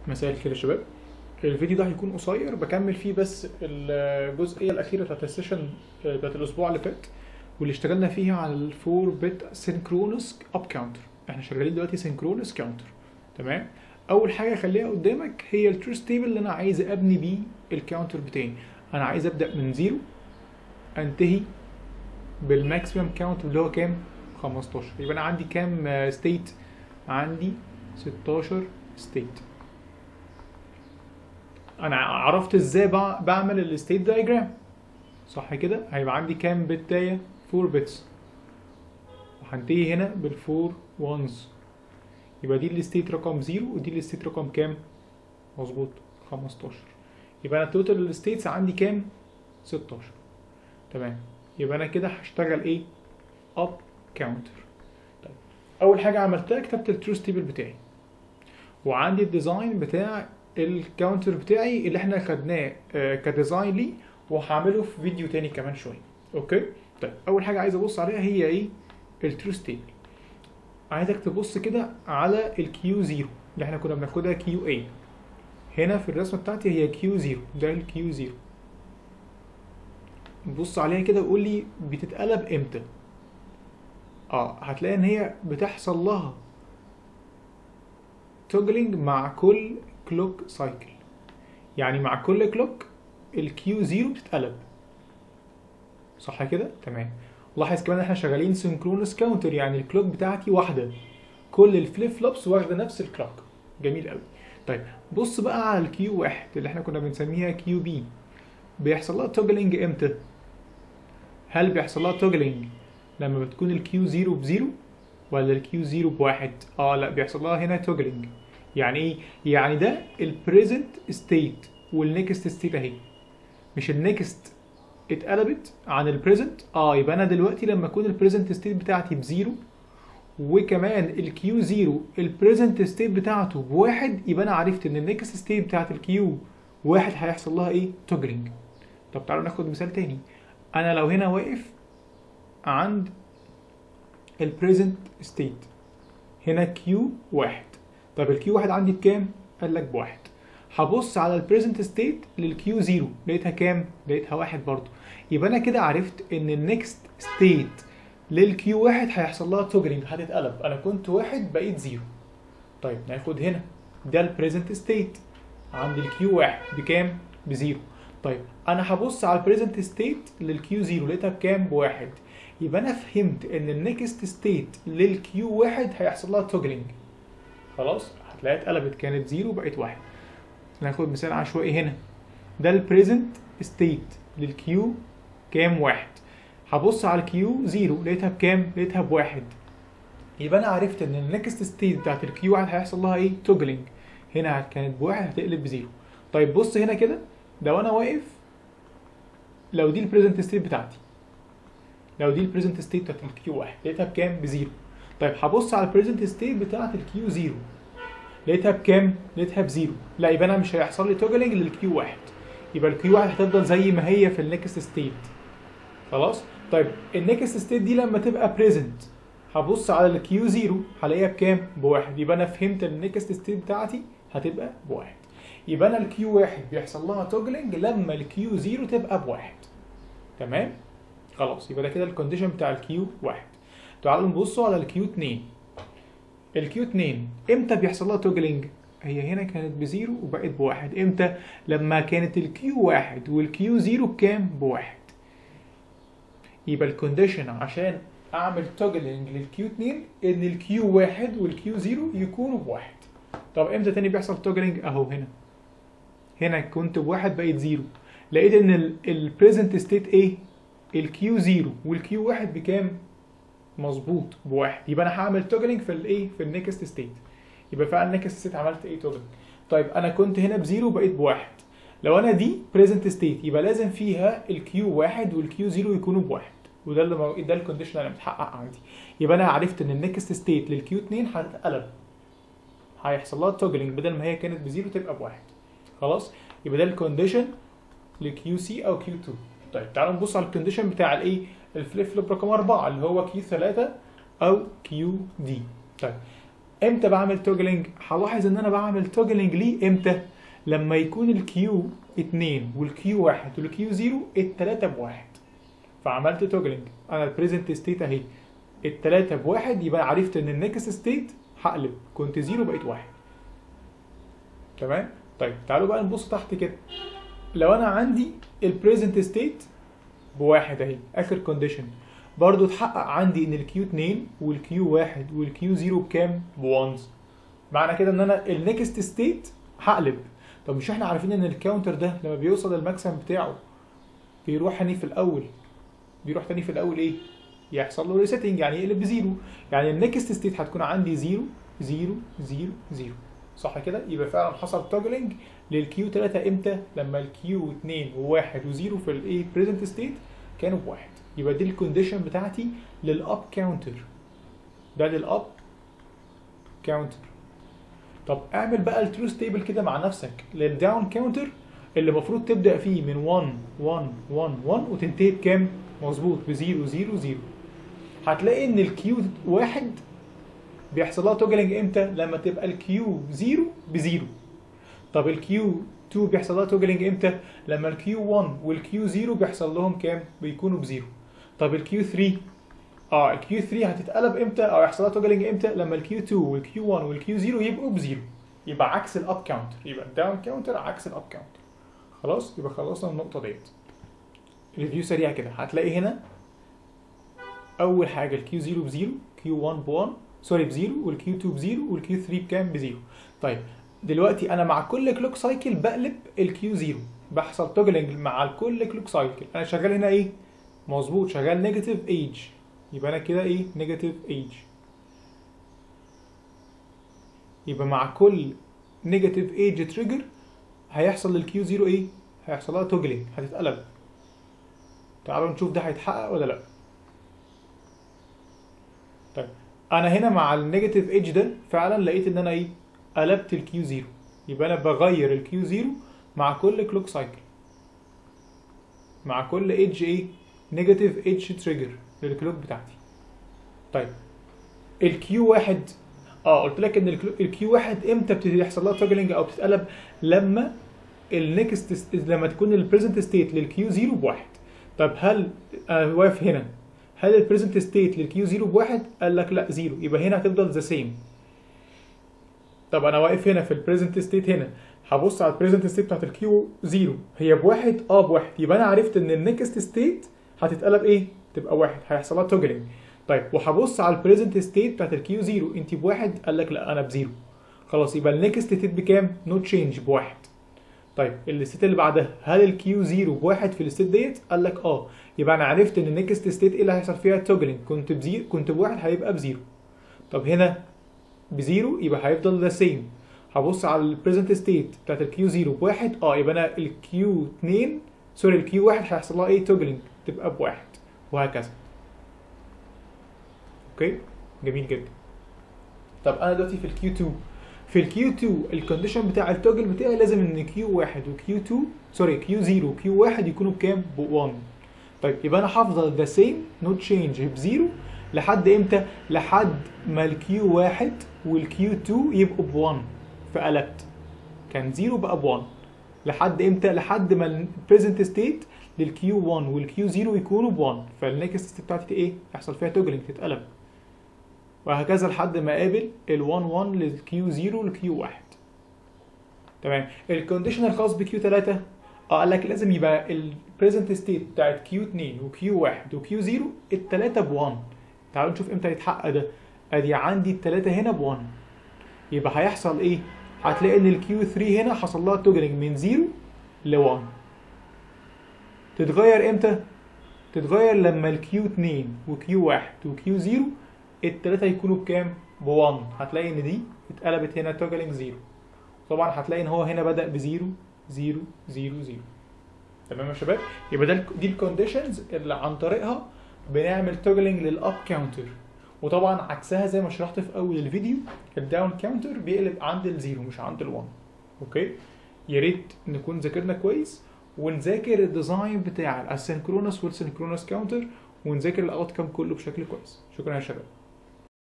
مساء الخير يا شباب الفيديو ده هيكون قصير بكمل فيه بس الجزئيه الاخيره بتاعت السيشن بتاعت الاسبوع اللي فات واللي اشتغلنا فيها على الفور بت سينكرونس اب كاونتر احنا شغالين دلوقتي سينكرونس كاونتر تمام اول حاجه خليها قدامك هي التروس تيبل اللي انا عايز ابني بيه الكاونتر بتاعي انا عايز ابدا من زيرو انتهي بالماكسيمم كاونت اللي هو كام 15 يبقى انا عندي كام ستيت عندي 16 ستيت انا عرفت ازاي بعمل الستيت دايجرام صح كده هيبقى عندي كام بتايه 4 بتس وهنتهي هنا بالفور وانز يبقى دي الستيت رقم 0 ودي الستيت رقم كام مظبوط 15 يبقى انا التوتال الستيتس عندي كام 16 تمام يبقى انا كده هشتغل ايه اب كاونتر طيب اول حاجه عملتها كتبت التروس تيبل بتاعي وعندي الديزاين بتاع الكاونتر بتاعي اللي احنا خدناه آه كديزاين ليه وهعمله في فيديو تاني كمان شويه اوكي طيب اول حاجه عايز ابص عليها هي ايه التروس تيبل عايزك تبص كده على الكيو 0 اللي احنا كنا بناخدها كيو اي هنا في الرسمه بتاعتي هي كيو 0 ده الكيو 0 بص عليها كده وقول لي بتتقلب امتى اه هتلاقي ان هي بتحصل لها توجلينج مع كل كلوك سايكل يعني مع كل كلوك الكيو 0 بتتقلب صح كده تمام لاحظ كمان احنا شغالين سينكرونس كاونتر يعني الكلوك بتاعتي واحده كل الفليب فلوبس واخده نفس الكلوك جميل قوي طيب بص بقى على الكيو واحد اللي احنا كنا بنسميها كيو بي بيحصل لها توجلينج امتى هل بيحصل لها توجلينج لما بتكون الكيو 0 بزيرو ولا الكيو 0 بواحد اه لا بيحصل لها هنا توجلينج يعني ايه يعني ده البريزنت ستيت والنكست ستيت اهي مش النكست اتقلبت عن البريزنت اه يبقى انا دلوقتي لما اكون البريزنت ستيت بتاعتي بزيرو وكمان الكيو 0 البريزنت ستيت بتاعته بواحد يبقى انا عرفت ان النكست ستيت بتاعت الكيو واحد هيحصل لها ايه توجلينج طب تعالوا ناخد مثال تاني انا لو هنا واقف عند البريزنت ستيت هنا كيو واحد طب الكيو واحد عندي بكام؟ قال لك بواحد هبص على البريزنت ستيت للكيو زيرو لقيتها كام؟ لقيتها واحد برضو يبقى انا كده عرفت ان النكست ستيت للكيو واحد هيحصل لها توجلينج هتتقلب انا كنت واحد بقيت زيرو طيب ناخد هنا ده البريزنت ستيت عند الكيو واحد بكام؟ بزيرو طيب انا هبص على البريزنت ستيت للكيو زيرو لقيتها بكام؟ بواحد يبقى انا فهمت ان النكست ستيت للكيو واحد هيحصل لها توجلينج خلاص هتلاقيها اتقلبت كانت زيرو بقت واحد ناخد مثال عشوائي هنا ده البريزنت ستيت للكيو كام واحد هبص على الكيو زيرو لقيتها بكام لقيتها بواحد يبقى انا عرفت ان النكست ستيت بتاعت الكيو واحد هيحصل لها ايه توجلينج هنا كانت بواحد هتقلب بزيرو طيب بص هنا كده لو انا واقف لو دي البريزنت ستيت بتاعتي لو دي البريزنت ستيت بتاعت الكيو واحد لقيتها بكام بزيرو طيب هبص على البريزنت ستيت بتاعت الكيو زيرو لقيتها بكام لقيتها بزيرو لا يبقى انا مش هيحصل لي توجلينج للكيو واحد يبقى الكيو واحد هتفضل زي ما هي في النكست ستيت خلاص طيب النكست ستيت دي لما تبقى بريزنت هبص على الكيو زيرو هلاقيها بكام بواحد يبقى انا فهمت النكست ستيت بتاعتي هتبقى بواحد يبقى انا الكيو واحد بيحصل لها توجلينج لما الكيو زيرو تبقى بواحد تمام خلاص يبقى ده كده الكونديشن بتاع الكيو واحد تعالوا نبصوا على الكيو 2 الكيو 2 امتى بيحصل لها توجلينج هي هنا كانت بزيرو وبقت بواحد امتى لما كانت الكيو واحد والكيو زيرو بكام بواحد يبقى الكونديشن عشان اعمل توجلينج للكيو 2 ان الكيو واحد والكيو زيرو يكونوا بواحد طب امتى تاني بيحصل توجلينج اهو هنا هنا كنت بواحد بقيت زيرو لقيت ان البريزنت ستيت ايه الكيو زيرو والكيو واحد بكام مظبوط بواحد يبقى انا هعمل توجلينج في الايه في النكست ستيت يبقى فعلا النكست ستيت عملت ايه توجلينج طيب انا كنت هنا بزيرو بقيت بواحد لو انا دي بريزنت ستيت يبقى لازم فيها الكيو واحد والكيو زيرو يكونوا بواحد وده اللي مو... ده الكونديشن اللي متحقق عندي يبقى انا عرفت ان النكست ستيت للكيو 2 هتتقلب هيحصل لها توجلينج بدل ما هي كانت بزيرو تبقى بواحد خلاص يبقى ده الكونديشن لكيو سي او كيو 2 طيب تعالوا نبص على الكونديشن بتاع الايه الفليب فلوب رقم 4 اللي هو كيو 3 او كيو دي طيب امتى بعمل توجلنج هلاحظ ان انا بعمل توجلنج ليه امتى لما يكون الكيو 2 والكيو 1 والكيو 0 التلاتة بواحد فعملت توجلنج انا البريزنت ستيت اهي التلاتة بواحد يبقى عرفت ان النكست ستيت هقلب كنت زيرو بقيت واحد تمام طيب تعالوا بقى نبص تحت كده لو انا عندي البريزنت ستيت بواحد اهي اخر كونديشن برضو اتحقق عندي ان الكيو 2 والكيو 1 والكيو 0 بكام؟ بوانز معنى كده ان انا النكست ستيت هقلب طب مش احنا عارفين ان الكاونتر ده لما بيوصل للماكسيمم بتاعه بيروح تاني في الاول بيروح تاني في الاول ايه؟ يحصل له ريسيتنج يعني يقلب بزيرو يعني النكست ستيت هتكون عندي زيرو زيرو زيرو زيرو صح كده؟ يبقى فعلا حصل توجلنج للكيو 3 امتى؟ لما الكيو 2 و1 و0 في الايه بريزنت ستيت كانوا بواحد يبقى دي الكونديشن بتاعتي للاب كاونتر ده للاب كاونتر طب اعمل بقى التروث تيبل كده مع نفسك للداون كاونتر اللي المفروض تبدا فيه من 1 1 1 1 وتنتهي بكام؟ مظبوط ب 0 0 0 هتلاقي ان الكيو 1 بيحصل لها توجلنج امتى؟ لما تبقى الكيو 0 بزيرو طب الكيو 2 بيحصل لها توجلنج امتى؟ لما الكيو 1 والكيو 0 بيحصل لهم كام؟ بيكونوا بزيرو طب الكيو 3 اه الكيو 3 هتتقلب امتى او يحصل لها توجلنج امتى؟ لما الكيو 2 والكيو 1 والكيو 0 يبقوا بزيرو يبقى عكس الاب كاونتر يبقى الداون كاونتر عكس الاب كاونتر خلاص يبقى خلصنا النقطه ديت ريفيو سريع كده هتلاقي هنا اول حاجه الكيو 0 بزيرو كيو 1 ب 1 سوري بزيرو والكيو 2 بزيرو والكيو 3 بكام بزيرو طيب دلوقتي انا مع كل كلوك سايكل بقلب الكيو 0 بيحصل توجلنج مع كل كلوك سايكل انا شغال هنا ايه مظبوط شغال نيجاتيف ايج يبقى انا كده ايه نيجاتيف ايج يبقى مع كل نيجاتيف ايج تريجر هيحصل للكيو 0 ايه هيحصل لها توجلنج هتتقلب تعالوا نشوف ده هيتحقق ولا لا طيب انا هنا مع النيجاتيف ايدج ده فعلا لقيت ان انا ايه قلبت الكيو 0 يبقى انا بغير الكيو 0 مع كل كلوك سايكل مع كل ايدج ايه نيجاتيف ايدج تريجر للكلوك بتاعتي طيب الكيو 1 اه قلت لك ان الكيو 1 امتى بتبتدي يحصل لها توجلنج او بتتقلب لما النكست لما تكون البريزنت ستيت للكيو 0 بواحد طب هل انا واقف هنا هل البريزنت ستيت للكيو 0 بواحد؟ قال لك لا زيرو يبقى هنا هتفضل ذا سيم طب انا واقف هنا في البريزنت ستيت هنا هبص على البريزنت ستيت بتاعت الكيو 0 هي بواحد اه بواحد يبقى انا عرفت ان النكست ستيت هتتقلب ايه؟ تبقى واحد هيحصل لها توجلنج طيب وهبص على البريزنت ستيت بتاعت الكيو 0 انت بواحد قال لك لا انا بزيرو خلاص يبقى النكست ستيت بكام؟ نو تشينج بواحد طيب الستيت اللي بعدها هل الكيو 0 بواحد في الستيت ديت؟ قال لك اه يبقى انا عرفت ان النكست ستيت ايه اللي هيحصل فيها توجلنج كنت بزيرو كنت بواحد هيبقى بزيرو طب هنا بزيرو يبقى هيفضل ذا سيم هبص على البريزنت ستيت بتاعت الكيو 0 بواحد اه يبقى انا الكيو 2 سوري الكيو 1 هيحصل لها ايه توجلنج تبقى بواحد وهكذا اوكي جميل جدا طب انا دلوقتي في الكيو 2 في الكيو 2 الكونديشن بتاع التوجل بتاعي لازم ان كيو 1 وكيو 2 سوري كيو 0 وكيو 1 يكونوا بكام؟ ب 1 طيب يبقى انا هفضل ذا سيم نو تشينج بزيرو لحد امتى؟ لحد ما الكيو 1 والكيو 2 يبقوا ب 1 فقلبت كان 0 بقى ب 1 لحد امتى؟ لحد ما البريزنت ستيت للكيو 1 والكيو 0 يكونوا ب 1 فالنكست ستيت بتاعتي ايه؟ يحصل فيها توجلنج تتقلب وهكذا لحد ما اقابل ال 1 1 للكيو 0 والكيو 1 تمام الكونديشن الخاص بكيو 3 اه قال لك لازم يبقى البريزنت ستيت بتاعت كيو 2 وكيو 1 وكيو 0 الثلاثه ب 1 تعالوا نشوف امتى يتحقق ده ادي عندي الثلاثه هنا ب 1 يبقى هيحصل ايه هتلاقي ان الكيو 3 هنا حصل لها توجلنج من 0 ل 1 تتغير امتى تتغير لما الكيو 2 وكيو 1 وكيو 0 التلاتة يكونوا بكام؟ ب 1 هتلاقي ان دي اتقلبت هنا توجلنج 0 طبعا هتلاقي ان هو هنا بدأ ب 0 0 0 0 تمام يا شباب؟ يبقى ده دي الكونديشنز اللي عن طريقها بنعمل توجلنج للاب كاونتر وطبعا عكسها زي ما شرحت في اول الفيديو الداون كاونتر بيقلب عند الزيرو مش عند الوان اوكي يا ريت نكون ذاكرنا كويس ونذاكر الديزاين بتاع الاسynchronous والسynchronous كاونتر ونذاكر الاوت كام كله بشكل كويس شكرا يا شباب